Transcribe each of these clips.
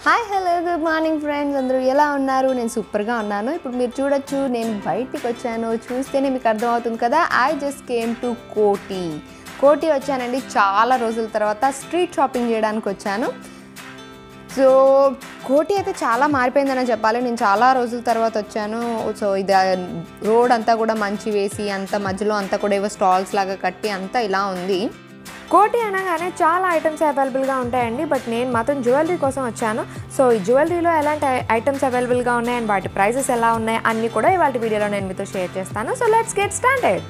hi hello good morning friends అందరూ ఎలా ఉన్నారు నేను సూపర్గా ఉన్నాను ఇప్పుడు మీరు చూడొచ్చు నేను బయటికి వచ్చాను చూస్తేనే మీకు అర్థమవుతుంది కదా ఐ జస్ట్ కేమ్ టు కోటి కోటి వచ్చానండి చాలా రోజుల తర్వాత స్ట్రీట్ షాపింగ్ చేయడానికి వచ్చాను సో కోటి అయితే చాలా మారిపోయిందని చెప్పాలి నేను చాలా రోజుల తర్వాత వచ్చాను సో ఇది రోడ్ అంతా కూడా మంచి వేసి అంత మధ్యలో అంతా కూడా ఏవో స్టాల్స్ లాగా కట్టి అంతా ఇలా ఉంది కోటి అనగానే చాలా ఐటమ్స్ అవైలబుల్గా ఉంటాయండి బట్ నేను మాత్రం జ్యువెలరీ కోసం వచ్చాను సో ఈ జ్యువెలరీలో ఎలాంటి ఐటమ్స్ అవైలబుల్గా ఉన్నాయి అండ్ వాటి ప్రైసెస్ ఎలా ఉన్నాయి అన్నీ కూడా ఇవాళ వీడియోలో నేను మీతో షేర్ చేస్తాను so let's get started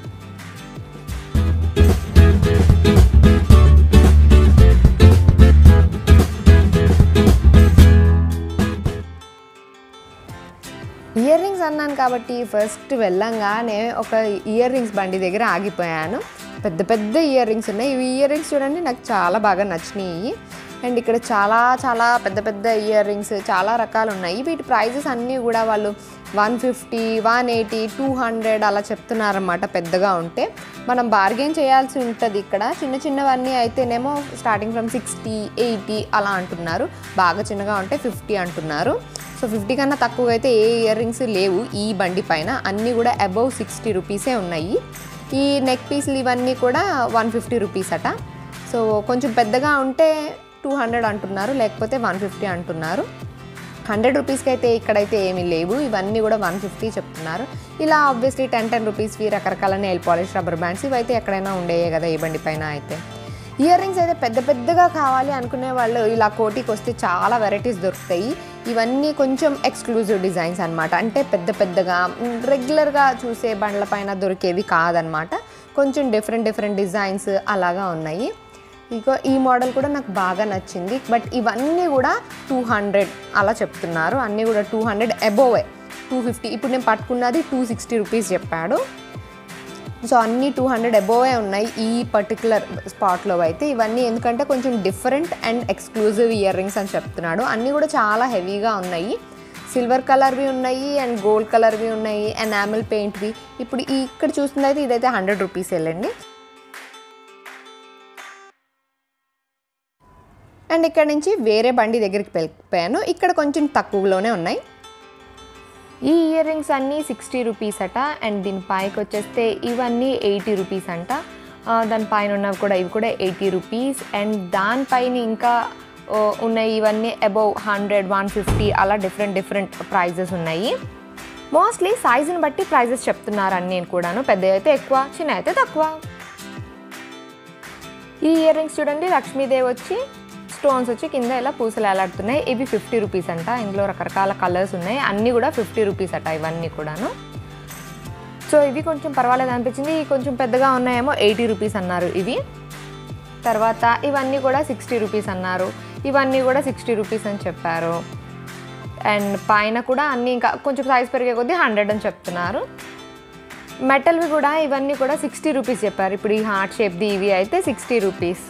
earrings అన్నాను కాబట్టి ఫస్ట్ వెళ్ళంగానే ఒక ఇయర్ రింగ్స్ బండి దగ్గర ఆగిపోయాను పెద్ద పెద్ద ఇయర్ రింగ్స్ ఉన్నాయి ఇవి ఇయర్ రింగ్స్ చూడండి నాకు చాలా బాగా నచ్చినాయి అండ్ ఇక్కడ చాలా చాలా పెద్ద పెద్ద ఇయర్ రింగ్స్ చాలా రకాలు ఉన్నాయి వీటి ప్రైజెస్ అన్నీ కూడా వాళ్ళు one fifty one eighty two hundred అలా చెప్తున్నారన్నమాట పెద్దగా ఉంటే మనం బార్గెన్ చేయాల్సి ఉంటుంది ఇక్కడ చిన్న చిన్నవన్నీ అయితేనేమో స్టార్టింగ్ ఫ్రమ్ సిక్స్టీ ఎయిటీ అలా అంటున్నారు బాగా చిన్నగా ఉంటే ఫిఫ్టీ అంటున్నారు సో ఫిఫ్టీ కన్నా తక్కువ అయితే ఏ ఇయర్ రింగ్స్ లేవు ఈ బండి పైన అన్నీ కూడా అబౌవ్ సిక్స్టీ రూపీసే ఉన్నాయి ఈ నెక్ పీస్లు ఇవన్నీ కూడా వన్ ఫిఫ్టీ రూపీస్ అట సో కొంచెం పెద్దగా ఉంటే టూ హండ్రెడ్ అంటున్నారు లేకపోతే వన్ ఫిఫ్టీ అంటున్నారు హండ్రెడ్ రూపీస్కి అయితే ఇక్కడైతే ఏమీ లేవు ఇవన్నీ కూడా వన్ ఫిఫ్టీ చెప్తున్నారు ఇలా ఆబ్వియస్లీ టెన్ టెన్ రూపీస్వి రకరకాల నెయిల్ పాలిష్ రబ్బర్ బ్యాండ్స్ ఇవైతే ఎక్కడైనా ఉండేయే కదా ఈ బండి పైన అయితే ఇయర్ రింగ్స్ అయితే పెద్ద పెద్దగా కావాలి అనుకునే వాళ్ళు ఇలా కోటికి వస్తే చాలా వెరైటీస్ దొరుకుతాయి ఇవన్నీ కొంచెం ఎక్స్క్లూజివ్ డిజైన్స్ అనమాట అంటే పెద్ద పెద్దగా రెగ్యులర్గా చూసే బండ్ల పైన దొరికేవి కాదనమాట కొంచెం డిఫరెంట్ డిఫరెంట్ డిజైన్స్ అలాగా ఉన్నాయి ఇగో ఈ మోడల్ కూడా నాకు బాగా నచ్చింది బట్ ఇవన్నీ కూడా టూ హండ్రెడ్ అలా చెప్తున్నారు అన్నీ కూడా two hundred above two fifty ఇప్పుడు నేను పట్టుకున్నది టూ సిక్స్టీ రూపీస్ చెప్పాడు సో అన్నీ టూ హండ్రెడ్ అబోవే ఉన్నాయి ఈ పర్టికులర్ స్పాట్లో అయితే ఇవన్నీ ఎందుకంటే కొంచెం different and exclusive earrings అని చెప్తున్నాడు అన్నీ కూడా చాలా హెవీగా ఉన్నాయి సిల్వర్ కలర్వి ఉన్నాయి అండ్ గోల్డ్ కలర్వి ఉన్నాయి ఎనామిల్ పెయింట్వి ఇప్పుడు ఈ ఇక్కడ చూస్తుంది అయితే ఇదైతే హండ్రెడ్ రూపీస్ వెళ్ళండి అండ్ ఇక్కడ నుంచి వేరే బండి దగ్గరికి వెళ్ళిపోయాను ఇక్కడ కొంచెం తక్కువలోనే ఉన్నాయి ఈ ఇయర్ రింగ్స్ అన్నీ సిక్స్టీ రూపీస్ అట అండ్ దీని పైకి వచ్చేస్తే ఇవన్నీ ఎయిటీ రూపీస్ అంట ఆ, దాని పైన ఉన్నవి కూడా ఇవి కూడా ఎయిటీ రూపీస్ అండ్ దానిపైన ఇంకా ఓ, ఉన్నాయి ఇవన్నీ అబౌవ్ హండ్రెడ్ వన్ ఫిఫ్టీ అలా డిఫరెంట్ డిఫరెంట్ ప్రైజెస్ ఉన్నాయి మోస్ట్లీ సైజుని బట్టి ప్రైజెస్ చెప్తున్నారు అన్నీ కూడాను పెద్ద అయితే ఎక్కువ చిన్న అయితే తక్కువ ఈ ఇయర్ రింగ్స్ చూడండి లక్ష్మీదేవి వచ్చి స్టోన్స్ వచ్చి కింద ఇలా పూసలు ఎలాడుతున్నాయి ఇవి ఫిఫ్టీ రూపీస్ అంట ఇందులో రకరకాల కలర్స్ ఉన్నాయి అన్నీ కూడా ఫిఫ్టీ రూపీస్ అట ఇవన్నీ కూడాను సో ఇవి కొంచెం పర్వాలేదు అనిపించింది ఇవి కొంచెం పెద్దగా ఉన్నాయేమో ఎయిటీ రూపీస్ అన్నారు ఇవి తర్వాత ఇవన్నీ కూడా సిక్స్టీ రూపీస్ అన్నారు ఇవన్నీ కూడా సిక్స్టీ రూపీస్ అని చెప్పారు అండ్ పైన కూడా అన్నీ ఇంకా కొంచెం సైజ్ పెరిగే కొద్దీ హండ్రెడ్ అని చెప్తున్నారు మెటల్వి కూడా ఇవన్నీ కూడా సిక్స్టీ రూపీస్ చెప్పారు ఇప్పుడు ఈ హార్ట్ షేప్ది ఇవి అయితే సిక్స్టీ రూపీస్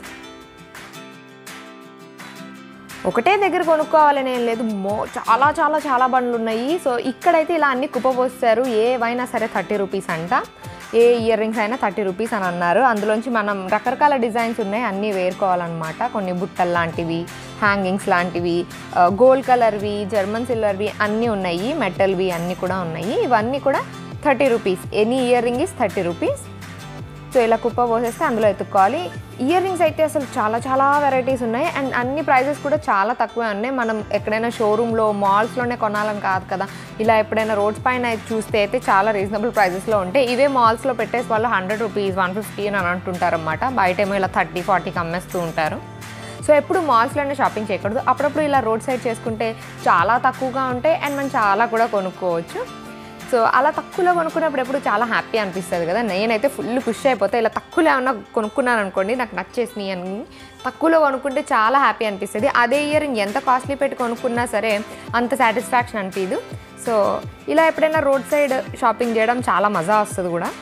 ఒకటే దగ్గర కొనుక్కోవాలని ఏం లేదు మో చాలా చాలా చాలా బండ్లు ఉన్నాయి సో ఇక్కడైతే ఇలా అన్ని కుప్పపోస్తారు ఏవైనా సరే థర్టీ రూపీస్ అంట ఏ ఇయర్ రింగ్స్ అయినా థర్టీ రూపీస్ అని అన్నారు అందులోంచి మనం రకరకాల డిజైన్స్ ఉన్నాయి అన్నీ వేరుకోవాలన్నమాట కొన్ని బుట్టలు లాంటివి హ్యాంగింగ్స్ లాంటివి గోల్డ్ కలర్వి జర్మన్ సిల్వర్వి అన్నీ ఉన్నాయి మెటల్వి అన్నీ కూడా ఉన్నాయి ఇవన్నీ కూడా thirty rupees any earring is thirty rupees so ఇలా కుప్ప పోసేస్తే అందులో ఎత్తుక్కోవాలి ఇయర్ రింగ్స్ అయితే అసలు చాలా చాలా వెరైటీస్ ఉన్నాయి అండ్ అన్ని ప్రైజెస్ కూడా చాలా తక్కువే ఉన్నాయి మనం ఎక్కడైనా షోరూంలో మాల్స్లోనే కొనాలని కాదు కదా ఇలా ఎప్పుడైనా రోడ్స్ పైన చూస్తే అయితే చాలా రీజనబుల్ ప్రైజెస్లో ఉంటాయి ఇవే మాల్స్లో పెట్టేసి వాళ్ళు హండ్రెడ్ రూపీస్ వన్ ఫిఫ్టీ అని అంటుంటారు అనమాట బయట ఏమో ఇలా థర్టీ ఫార్టీకి అమ్మేస్తూ ఉంటారు సో ఎప్పుడు మాల్స్లోనే షాపింగ్ చేయకూడదు అప్పుడప్పుడు ఇలా రోడ్ సైడ్ చేసుకుంటే చాలా తక్కువగా ఉంటాయి అండ్ మనం చాలా కూడా కొనుక్కోవచ్చు సో అలా తక్కువలో కొనుక్కున్నప్పుడు ఎప్పుడు చాలా హ్యాపీ అనిపిస్తుంది కదా నేనైతే ఫుల్ ఖుషి అయిపోతా ఇలా తక్కువలో ఏమన్నా కొనుక్కున్నాను అనుకోండి నాకు నచ్చేసినాయి అని తక్కువలో కొనుక్కుంటే చాలా హ్యాపీ అనిపిస్తుంది అదే ఇయర్ ఎంత కాస్ట్లీ పెట్టి కొనుక్కున్నా సరే అంత సాటిస్ఫాక్షన్ అనిపించదు సో ఇలా ఎప్పుడైనా రోడ్ సైడ్ షాపింగ్ చేయడం చాలా మజా వస్తుంది కూడా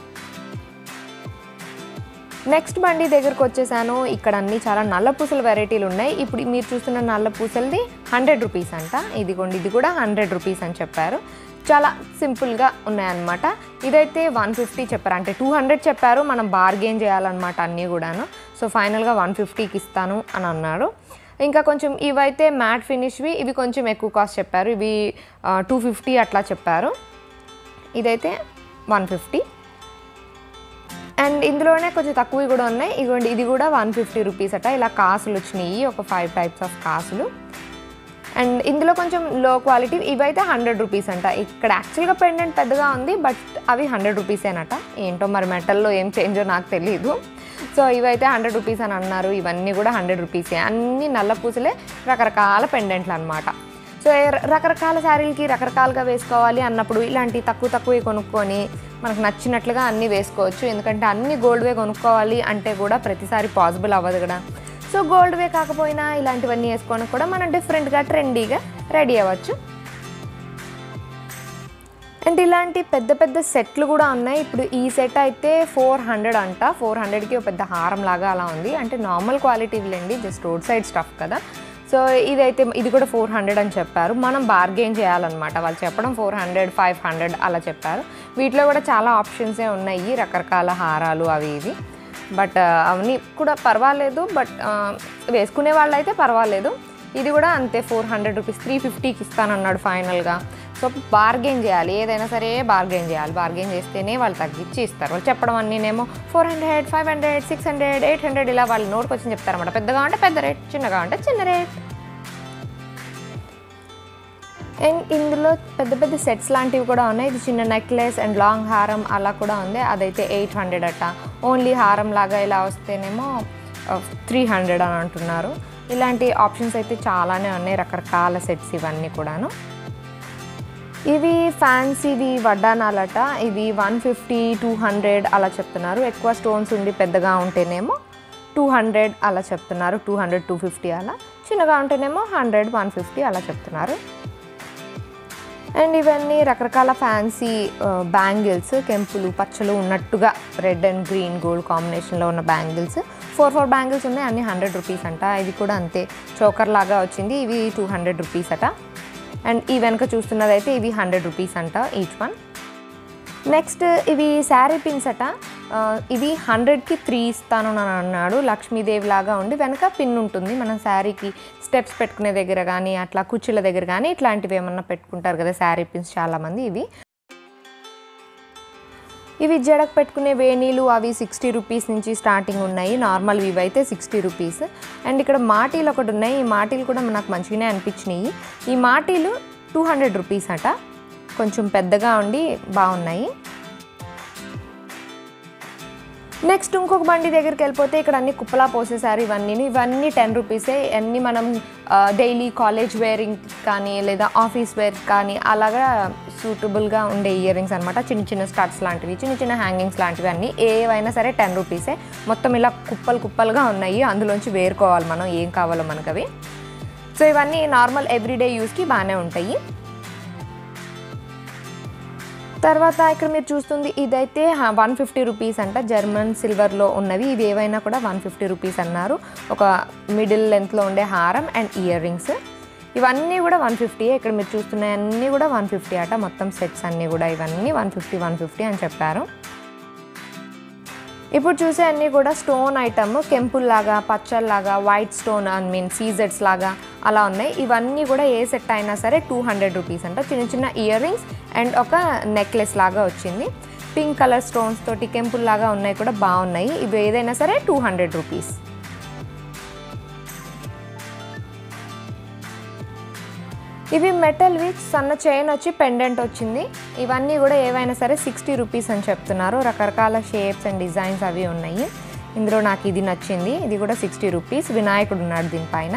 నెక్స్ట్ బండి దగ్గరకు వచ్చేసాను ఇక్కడ అన్ని చాలా నల్ల పూసల వెరైటీలు ఉన్నాయి ఇప్పుడు మీరు చూస్తున్న నల్ల పూసలది హండ్రెడ్ రూపీస్ అంట ఇదిగోండి ఇది కూడా హండ్రెడ్ రూపీస్ అని చెప్పారు చాలా సింపుల్గా ఉన్నాయన్నమాట ఇదైతే వన్ ఫిఫ్టీ చెప్పారు అంటే టూ హండ్రెడ్ చెప్పారు మనం బార్గెన్ చేయాలన్నమాట అన్నీ కూడాను సో ఫైనల్గా వన్ ఫిఫ్టీకి ఇస్తాను అని అన్నాడు ఇంకా కొంచెం ఇవైతే మ్యాట్ ఫినిష్వి ఇవి కొంచెం ఎక్కువ కాస్ట్ చెప్పారు ఇవి టూ ఫిఫ్టీ అట్లా చెప్పారు ఇదైతే వన్ ఫిఫ్టీ అండ్ ఇందులోనే కొంచెం తక్కువవి కూడా ఉన్నాయి ఇదిగోండి ఇది కూడా వన్ ఫిఫ్టీ రూపీస్ అట ఇలా కాసులు వచ్చినాయి ఒక ఫైవ్ టైప్స్ ఆఫ్ కాసులు అండ్ ఇందులో కొంచెం లో క్వాలిటీ ఇవైతే హండ్రెడ్ రూపీస్ అంట ఇక్కడ యాక్చువల్గా పెండెంట్ పెద్దగా ఉంది బట్ అవి హండ్రెడ్ రూపీసేనట ఏంటో మరి మెటల్లో ఏం చేంజో నాకు తెలియదు సో ఇవైతే హండ్రెడ్ రూపీస్ అని అన్నారు ఇవన్నీ కూడా హండ్రెడ్ రూపీసే అన్ని నల్ల పూసలే రకరకాల పెండెంట్లు అనమాట సో ఏ- రకరకాల శారీలకి రకరకాలుగా వేసుకోవాలి అన్నప్పుడు ఇలాంటి తక్కువ తక్కువ కొనుక్కొని మనకు నచ్చినట్లుగా అన్నీ వేసుకోవచ్చు ఎందుకంటే అన్ని గోల్డ్వే కొనుక్కోవాలి అంటే కూడా ప్రతిసారి పాసిబుల్ అవ్వదు కదా సో గోల్డ్వే కాకపోయినా ఇలాంటివన్నీ వేసుకొని కూడా మనం డిఫరెంట్గా ట్రెండీగా రెడీ అవ్వచ్చు అండ్ ఇలాంటి పెద్ద పెద్ద సెట్లు కూడా ఉన్నాయి ఇప్పుడు ఈ సెట్ అయితే ఫోర్ హండ్రెడ్ అంట ఫోర్ హండ్రెడ్కి ఒక పెద్ద హారం లాగా అలా ఉంది అంటే నార్మల్ క్వాలిటీలేండి జస్ట్ రోడ్ సైడ్ స్టఫ్ కదా సో ఇదైతే ఇది కూడా ఫోర్ హండ్రెడ్ అని చెప్పారు మనం బార్గెయిన్ చేయాలన్నమాట వాళ్ళు చెప్పడం ఫోర్ హండ్రెడ్ ఫైవ్ హండ్రెడ్ అలా చెప్పారు వీటిలో కూడా చాలా ఆప్షన్సే ఉన్నాయి రకరకాల హారాలు అవి ఇవి బట్ అవన్నీ కూడా పర్వాలేదు బట్ వేసుకునే వాళ్ళు అయితే పర్వాలేదు ఇది కూడా అంతే ఫోర్ హండ్రెడ్ రూపీస్ త్రీ ఫిఫ్టీకి ఇస్తానన్నాడు ఫైనల్గా సో బార్గెన్ చేయాలి ఏదైనా సరే బార్గెన్ చేయాలి బార్గెన్ చేస్తేనే వాళ్ళు తగ్గించి ఇస్తారు వాళ్ళు చెప్పడం అన్నీనేమో four hundred five hundred six hundred eight hundred ఇలా వాళ్ళు నోట్కి వచ్చి చెప్తారన్నమాట పెద్దగా ఉంటే పెద్ద రేట్ చిన్నగా ఉంటే చిన్న రేట్ అండ్ ఇందులో పెద్ద పెద్ద సెట్స్ లాంటివి కూడా ఉన్నాయి ఇది చిన్న నెక్లెస్ అండ్ లాంగ్ హారం అలా కూడా ఉంది అదైతే ఎయిట్ హండ్రెడ్ అట ఓన్లీ హారం లాగా ఇలా వస్తేనేమో త్రీ హండ్రెడ్ అని అంటున్నారు ఇలాంటి ఆప్షన్స్ అయితే చాలానే ఉన్నాయి రకరకాల సెట్స్ ఇవన్నీ కూడాను ఇవి ఫ్యాన్సీవి వడ్డానాలట ఇవి వన్ ఫిఫ్టీ టూ హండ్రెడ్ అలా చెప్తున్నారు ఎక్కువ స్టోన్స్ ఉండి పెద్దగా ఉంటేనేమో టూ హండ్రెడ్ అలా చెప్తున్నారు టూ హండ్రెడ్ టూ ఫిఫ్టీ అలా చిన్నగా ఉంటేనేమో హండ్రెడ్ వన్ ఫిఫ్టీ అలా చెప్తున్నారు అండ్ ఇవన్నీ రకరకాల ఫ్యాన్సీ బ్యాంగిల్స్ కెంపులు పచ్చలు ఉన్నట్టుగా రెడ్ అండ్ గ్రీన్ గోల్డ్ కాంబినేషన్లో ఉన్న బ్యాంగిల్స్ ఫోర్ ఫోర్ బ్యాంగిల్స్ ఉన్నాయి అన్ని హండ్రెడ్ రూపీస్ అంట ఇది కూడా అంతే చోకర్ లాగా వచ్చింది ఇవి టూ హండ్రెడ్ రూపీస్ అట అండ్ ఈ వెనక చూస్తున్నదైతే ఇవి హండ్రెడ్ రూపీస్ అంట ఈచ్ వన్ నెక్స్ట్ ఇవి శారీ పిన్స్ అట ఆ, ఇవి హండ్రెడ్కి త్రీ ఇస్తాను అని అన్నాడు లక్ష్మీదేవి లాగా ఉండి వెనక పిన్ ఉంటుంది మనం శారీకి స్టెప్స్ పెట్టుకునే దగ్గర కానీ అట్లా కుర్చీల దగ్గర కానీ ఇట్లాంటివి ఏమన్నా పెట్టుకుంటారు కదా శారీ పిన్స్ చాలామంది ఇవి ఇవి జడకు పెట్టుకునే వేణీలు అవి సిక్స్టీ రూపీస్ నుంచి స్టార్టింగ్ ఉన్నాయి నార్మల్ ఇవి అయితే సిక్స్టీ రూపీస్ అండ్ ఇక్కడ మాటీలు ఒకటి ఉన్నాయి ఈ మాటీలు కూడా నాకు మంచిగానే అనిపించినాయి ఈ మాటీలు టూ హండ్రెడ్ రూపీస్ అట కొంచెం పెద్దగా ఉండి బాగున్నాయి నెక్స్ట్ ఇంకొక బండి దగ్గరికి వెళ్ళిపోతే ఇక్కడ అన్ని కుప్పలా పోసేసారు ఇవన్నీ ఇవన్నీ టెన్ రూపీసే అన్నీ మనం డైలీ కాలేజ్ వేరింగ్ కానీ లేదా ఆఫీస్ వేర్ కానీ అలాగా సూటబుల్గా ఉండే ఇయర్ రింగ్స్ అనమాట చిన్న చిన్న స్టడ్స్ లాంటివి చిన్న చిన్న హ్యాంగింగ్స్ లాంటివి అన్నీ ఏవైనా సరే టెన్ రూపీసే మొత్తం ఇలా కుప్పలు కుప్పలుగా ఉన్నాయి అందులోంచి వేరుకోవాలి మనం ఏం కావాలో మనకు అవి సో ఇవన్నీ నార్మల్ ఎవ్రీడే యూస్కి బాగానే ఉంటాయి తర్వాత ఇక్కడ మీరు చూస్తుంది ఇదైతే వన్ ఫిఫ్టీ రూపీస్ అంట జర్మన్ సిల్వర్లో ఉన్నవి ఇవి ఏవైనా కూడా వన్ ఫిఫ్టీ రూపీస్ అన్నారు ఒక మిడిల్ లెంత్లో ఉండే హారం అండ్ ఇయర్ రింగ్స్ ఇవన్నీ కూడా వన్ ఫిఫ్టీ ఇక్కడ మీరు చూస్తున్నాయి అన్నీ కూడా వన్ ఫిఫ్టీ అట మొత్తం సెట్స్ అన్నీ కూడా ఇవన్నీ వన్ ఫిఫ్టీ వన్ ఫిఫ్టీ అని చెప్పారు ఇప్పుడు చూసే అన్నీ కూడా స్టోన్ ఐటమ్ కెంపుల్లాగా పచ్చల్లాగా వైట్ స్టోన్ ఐ మీన్ సీజెడ్స్ లాగా అలా ఉన్నాయి ఇవన్నీ కూడా ఏ సెట్ అయినా సరే టూ హండ్రెడ్ రూపీస్ అంట చిన్న చిన్న ఇయర్ రింగ్స్ అండ్ ఒక నెక్లెస్ లాగా వచ్చింది పింక్ కలర్ స్టోన్స్ తోటి కెంపుల్ లాగా ఉన్నాయి కూడా బాగున్నాయి ఇవి ఏదైనా సరే టూ హండ్రెడ్ రూపీస్ ఇవి మెటల్వి సన్న చైన్ వచ్చి పెండెంట్ వచ్చింది ఇవన్నీ కూడా ఏవైనా సరే సిక్స్టీ రూపీస్ అని చెప్తున్నారు రకరకాల షేప్స్ అండ్ డిజైన్స్ అవి ఉన్నాయి ఇందులో నాకు ఇది నచ్చింది ఇది కూడా సిక్స్టీ రూపీస్ వినాయకుడు ఉన్నాడు దీనిపైన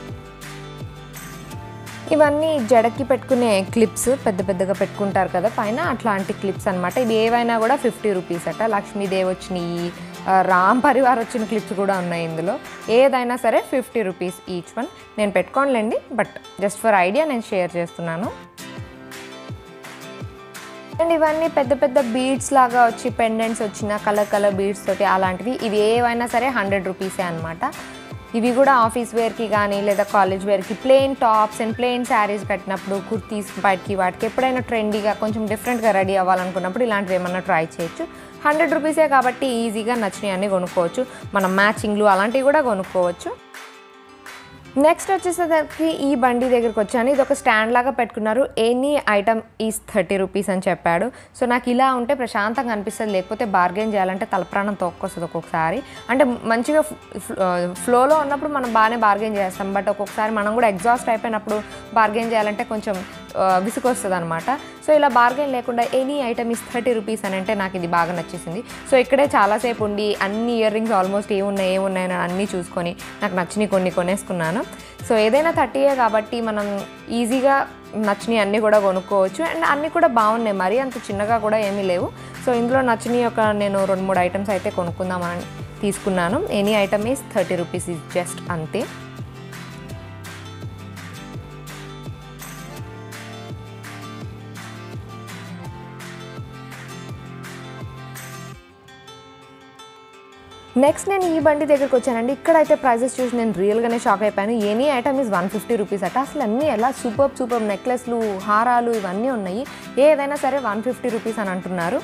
ఇవన్నీ జడకి పెట్టుకునే క్లిప్స్ పెద్ద పెద్దగా పెట్టుకుంటారు కదా పైన అట్లాంటి క్లిప్స్ అనమాట ఇవి ఏవైనా కూడా ఫిఫ్టీ రూపీస్ అట లక్ష్మీదేవి వచ్చినాయి ఆ, రామ్ పరివార్ వచ్చిన క్లిప్స్ కూడా ఉన్నాయి ఇందులో ఏదైనా సరే ఫిఫ్టీ రూపీస్ ఈచ్ వన్ నేను పెట్టుకోనులేండి బట్ జస్ట్ ఫర్ ఐడియా నేను షేర్ చేస్తున్నాను అండ్ ఇవన్నీ పెద్ద పెద్ద బీడ్స్ లాగా వచ్చి పెండెంట్స్ వచ్చిన కలర్ కలర్ బీడ్స్ తోటి అలాంటివి ఇవి ఏవైనా సరే హండ్రెడ్ రూపీసే అనమాట ఇవి కూడా ఆఫీస్ వేర్కి కానీ లేదా కాలేజ్ వేర్కి plain tops and plain saris కట్టినప్పుడు కుర్తీస్ బయటికి వాటికి ఎప్పుడైనా ట్రెండీగా కొంచెం డిఫరెంట్గా రెడీ అవ్వాలనుకున్నప్పుడు ఇలాంటివి ఏమన్నా ట్రై చేయొచ్చు హండ్రెడ్ రూపీసే కాబట్టి ఈజీగా నచ్చినవి అన్నీ కొనుక్కోవచ్చు మనం మ్యాచింగ్లు అలాంటివి కూడా కొనుక్కోవచ్చు నెక్స్ట్ వచ్చేసరికి ఈ బండి దగ్గరికి వచ్చాను ఇది ఒక స్టాండ్ లాగా పెట్టుకున్నారు any item is thirty rupees అని చెప్పాడు సో నాకు ఇలా ఉంటే ప్రశాంతంగా అనిపిస్తుంది లేకపోతే బార్గెన్ చేయాలంటే తలప్రాణం తోక్కొస్తుంది ఒక్కొక్కసారి అంటే మంచిగా ఫ్లోలో ఉన్నప్పుడు మనం బాగానే బార్గెన్ చేస్తాం బట్ ఒక్కొక్కసారి మనం కూడా ఎగ్జాస్ట్ అయిపోయినప్పుడు బార్గెన్ చేయాలంటే కొంచెం విసుకొస్తుంది అనమాట సో ఇలా బార్గెన్ లేకుండా any item is thirty rupees అని అంటే నాకు ఇది బాగా నచ్చేసింది సో ఇక్కడే చాలాసేపు ఉండి అన్ని ఇయర్ రింగ్స్ ఆల్మోస్ట్ ఏమున్నాయి ఏమున్నాయి అని అన్నీ చూసుకొని నాకు నచ్చినవి కొన్ని కొనేసుకున్నాను సో ఏదైనా థర్టీయే కాబట్టి మనం ఈజీగా నచ్చినవి అన్నీ కూడా కొనుక్కోవచ్చు అండ్ అన్నీ కూడా బాగున్నాయి మరీ అంత చిన్నగా కూడా ఏమీ లేవు సో ఇందులో నచ్చినవి ఒక నేను రెండు మూడు ఐటమ్స్ అయితే కొనుక్కుందామని తీసుకున్నాను any item is thirty rupees is just అంతే నెక్స్ట్ నేను ఈ బండి దగ్గరికి వచ్చానండి ఇక్కడైతే ప్రైజెస్ చూసి నేను రియల్గానే షాక్ అయిపోయాను any item is one fifty rupees అట అసలు అన్నీ ఎలా సూపర్ సూపర్ నెక్లెస్లు హారాలు ఇవన్నీ ఉన్నాయి ఏదైనా సరే వన్ ఫిఫ్టీ రూపీస్ అని అంటున్నారు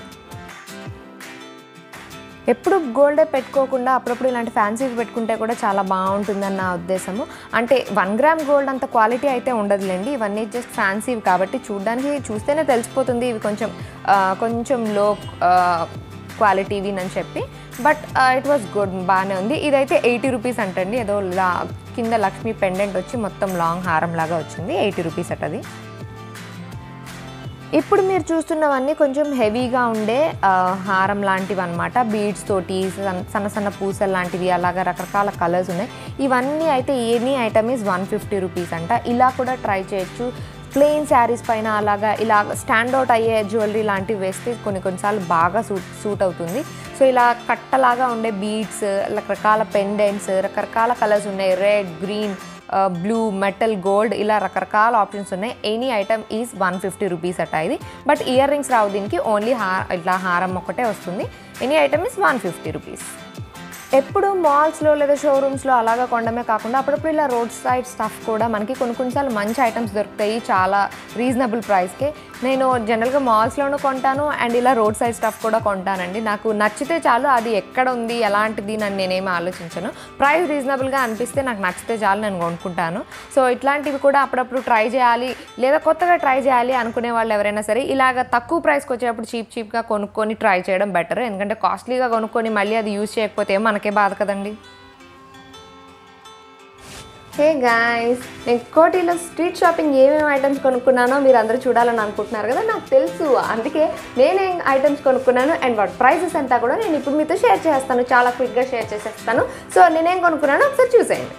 ఎప్పుడు గోల్డే పెట్టుకోకుండా అప్పుడప్పుడు ఇలాంటి ఫ్యాన్సీస్ పెట్టుకుంటే కూడా చాలా బాగుంటుందని నా ఉద్దేశము అంటే వన్ గ్రామ్ గోల్డ్ అంత క్వాలిటీ అయితే ఉండదులేండి ఇవన్నీ జస్ట్ ఫ్యాన్సీవి కాబట్టి చూడడానికి చూస్తేనే తెలిసిపోతుంది ఇవి కొంచెం ఆ, కొంచెం లో క్వాలిటీవి అని చెప్పి బట్ ఇట్ వాస్ గుడ్ బాగానే ఉంది ఇదైతే ఎయిటీ రూపీస్ అంటండి ఏదో లా కింద లక్ష్మీ పెండెంట్ వచ్చి మొత్తం లాంగ్ హారం లాగా వచ్చింది ఎయిటీ రూపీస్ అటది ఇప్పుడు మీరు చూస్తున్నవన్నీ కొంచెం హెవీగా ఉండే ఆ, హారం లాంటివి అనమాట బీడ్స్ తోటి సన్- సన్న సన్న పూసలు లాంటివి అలాగా రకరకాల కలర్స్ ఉన్నాయి ఇవన్నీ అయితే any item is one fifty rupees అంట ఇలా కూడా ట్రై చేయొచ్చు ప్లెయిన్ శారీస్ పైన అలాగా ఇలా స్టాండ్ అవుట్ అయ్యే జ్యువెలరీ లాంటివి వేస్తే కొన్ని కొన్నిసార్లు బాగా సూట్ సూట్ అవుతుంది సో ఇలా కట్టలాగా ఉండే బీడ్స్ రకరకాల పెండెంట్స్ రకరకాల కలర్స్ ఉన్నాయి red green blue metal gold ఇలా రకరకాల ఆప్షన్స్ ఉన్నాయి any item is one fifty rupees అట ఇది బట్ ఇయర్ రింగ్స్ రావు దీనికి ఓన్లీ హార్ ఇట్లా హారం ఒకటే వస్తుంది any item is one fifty rupees ఎప్పుడు మాల్స్లో లేదా షోరూమ్స్లో అలాగా కొనడమే కాకుండా అప్పుడప్పుడు ఇలా రోడ్ సైడ్ స్టఫ్ కూడా మనకి కొన్ని కొన్నిసార్లు మంచి ఐటమ్స్ దొరుకుతాయి చాలా రీజనబుల్ ప్రైస్కే నేను జనరల్గా మాల్స్లోనూ కొంటాను అండ్ ఇలా రోడ్ సైడ్ స్టఫ్ కూడా కొంటానండి నాకు నచ్చితే చాలు అది ఎక్కడ ఉంది ఎలాంటిది నన్ను నేనేమి ఆలోచించను ప్రైస్ రీజనబుల్గా అనిపిస్తే నాకు నచ్చితే చాలు నేను కొనుక్కుంటాను సో ఇట్లాంటివి కూడా అప్పుడప్పుడు ట్రై చేయాలి లేదా కొత్తగా ట్రై చేయాలి అనుకునే వాళ్ళు ఎవరైనా సరే ఇలాగ తక్కువ ప్రైస్కి వచ్చేటప్పుడు చీప్ చీప్గా కొనుక్కొని ట్రై చేయడం బెటర్ ఎందుకంటే కాస్ట్లీగా కొనుక్కొని మళ్ళీ అది యూజ్ చేయకపోతే మనకే బాధ కదండి హే గాయస్ నేను కోటిలో స్ట్రీట్ షాపింగ్ ఏమేమి ఐటమ్స్ కొనుక్కున్నానో మీరు అందరూ చూడాలని అనుకుంటున్నారు కదా నాకు తెలుసు అందుకే నేనేం ఐటమ్స్ కొనుక్కున్నాను అండ్ వాటి ప్రైసెస్ అంతా కూడా నేను ఇప్పుడు మీతో షేర్ చేస్తాను చాలా క్విక్గా షేర్ చేసేస్తాను సో నేనేం కొనుక్కున్నానో ఒకసారి చూసేయండి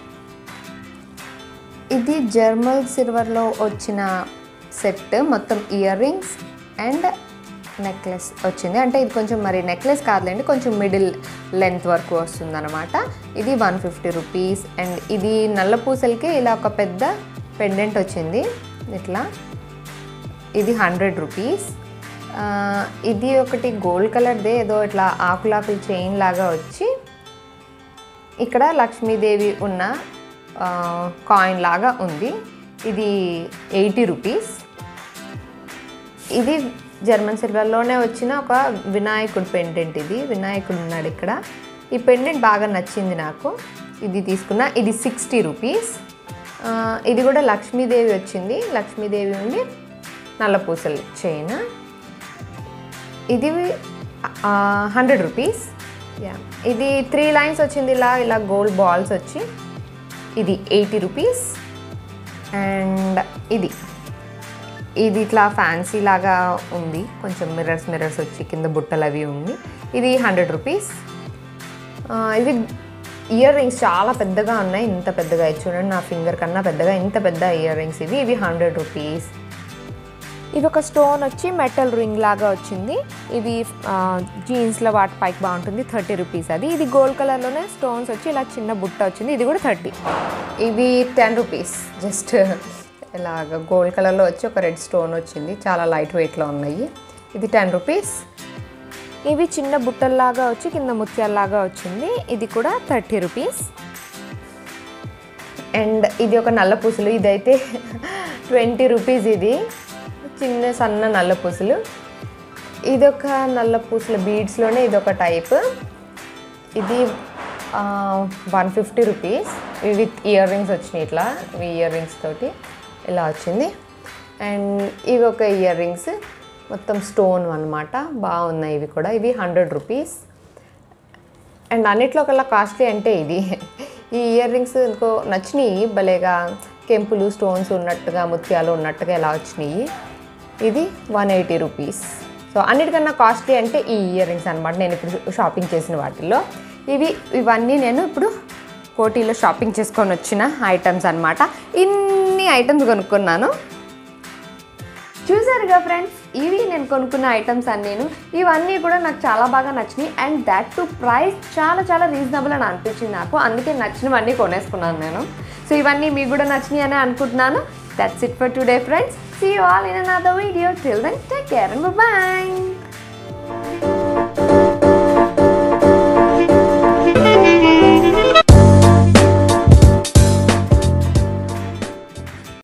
ఇది జర్మల్ సిల్వర్లో వచ్చిన సెట్ మొత్తం ఇయర్ రింగ్స్ అండ్ నెక్లెస్ వచ్చింది అంటే ఇది కొంచెం మరి నెక్లెస్ కాదులేండి కొంచెం మిడిల్ లెంత్ వరకు వస్తుంది అనమాట ఇది వన్ ఫిఫ్టీ రూపీస్ అండ్ ఇది నల్ల పూసలకి ఇలా ఒక పెద్ద పెండెంట్ వచ్చింది ఇట్లా ఇది హండ్రెడ్ రూపీస్ ఆ, ఇది ఒకటి గోల్డ్ కలర్దే ఏదో ఇట్లా ఆకులాకులు చైన్ లాగా వచ్చి ఇక్కడ లక్ష్మీదేవి ఉన్న ఆ, కాయిన్ లాగా ఉంది ఇది ఎయిటీ రూపీస్ ఇది జర్మన్ సిల్వర్లోనే వచ్చిన ఒక వినాయకుడు పెండెంట్ ఇది వినాయకుడు ఉన్నాడు ఇక్కడ ఈ పెండెంట్ బాగా నచ్చింది నాకు ఇది తీసుకున్న ఇది సిక్స్టీ రూపీస్ ఆ, ఇది కూడా లక్ష్మీదేవి వచ్చింది లక్ష్మీదేవి ఉండి నల్లపూసలు చైన్ ఇది హండ్రెడ్ రూపీస్ యా ఇది త్రీ లైన్స్ వచ్చింది ఇలా ఇలా గోల్డ్ బాల్స్ వచ్చి ఇది ఎయిటీ రూపీస్ అండ్ ఇది ఇది ఇట్లా ఫ్యాన్సీ లాగా ఉంది కొంచెం మిర్రర్స్ మిర్రర్స్ వచ్చి కింద బుట్టలు అవి ఉంది ఇది హండ్రెడ్ రూపీస్ ఇవి ఇయర్ రింగ్స్ చాలా పెద్దగా ఉన్నాయి ఇంత పెద్దగా ఇది చూడండి నా ఫింగర్ కన్నా పెద్దగా ఇంత పెద్ద ఇయర్ రింగ్స్ ఇవి ఇవి హండ్రెడ్ రూపీస్ ఇది ఒక స్టోన్ వచ్చి మెటల్ రింగ్ లాగా వచ్చింది ఇవి జీన్స్లో వాటి పైకి బాగుంటుంది థర్టీ రూపీస్ అది ఇది గోల్డ్ కలర్లోనే స్టోన్స్ వచ్చి ఇలా చిన్న బుట్ట వచ్చింది ఇది కూడా థర్టీ ఇవి టెన్ రూపీస్ జస్ట్ ఇలాగ గోల్డ్ కలర్లో వచ్చి ఒక రెడ్ స్టోన్ వచ్చింది చాలా లైట్ వెయిట్లో ఉన్నాయి ఇది టెన్ రూపీస్ ఇవి చిన్న బుట్టల్లాగా వచ్చి కింద ముత్యాల్లాగా వచ్చింది ఇది కూడా థర్టీ రూపీస్ అండ్ ఇది ఒక నల్ల పూసలు ఇదైతే ట్వంటీ రూపీస్ ఇది చిన్న సన్న నల్ల పూసలు ఇది ఒక నల్ల పూసల బీడ్స్లోనే ఇది ఒక టైప్ ఇది one fifty rupees with earrings వచ్చినాయి ఇట్లా ఇవి ఇయర్ రింగ్స్ తోటి ఇలా వచ్చింది అండ్ ఇవి ఒక ఇయర్ రింగ్స్ మొత్తం స్టోన్ అనమాట బాగున్నాయి ఇవి కూడా ఇవి హండ్రెడ్ రూపీస్ అండ్ అన్నిట్లో కల్లా కాస్ట్లీ అంటే ఇది ఈ ఇయర్ రింగ్స్ ఇంకో నచ్చినాయి భలేగా కెంపులు స్టోన్స్ ఉన్నట్టుగా ముత్యాలు ఉన్నట్టుగా ఎలా వచ్చినాయి ఇది వన్ ఎయిటీ రూపీస్ సో అన్నిటికన్నా కాస్ట్లీ అంటే ఈ ఇయర్ రింగ్స్ అనమాట నేను ఇప్పుడు షాపింగ్ చేసిన వాటిల్లో ఇవి ఇవన్నీ నేను ఇప్పుడు కోటీలో షాపింగ్ చేసుకొని వచ్చిన ఐటమ్స్ అనమాట ఇన్ని ఐటమ్స్ కొనుక్కున్నాను చూసారుగా ఫ్రెండ్స్ ఇవి నేను కొనుక్కున్న ఐటమ్స్ అన్నీను ఇవన్నీ కూడా నాకు చాలా బాగా నచ్చినాయి అండ్ దాట్ టు ప్రైస్ చాలా చాలా రీజనబుల్ అని అనిపించింది నాకు అందుకే నచ్చినవన్నీ కొనేసుకున్నాను నేను సో ఇవన్నీ మీకు కూడా నచ్చినాయి అని అనుకుంటున్నాను that's it for today friends see you all in another video till then take care and bye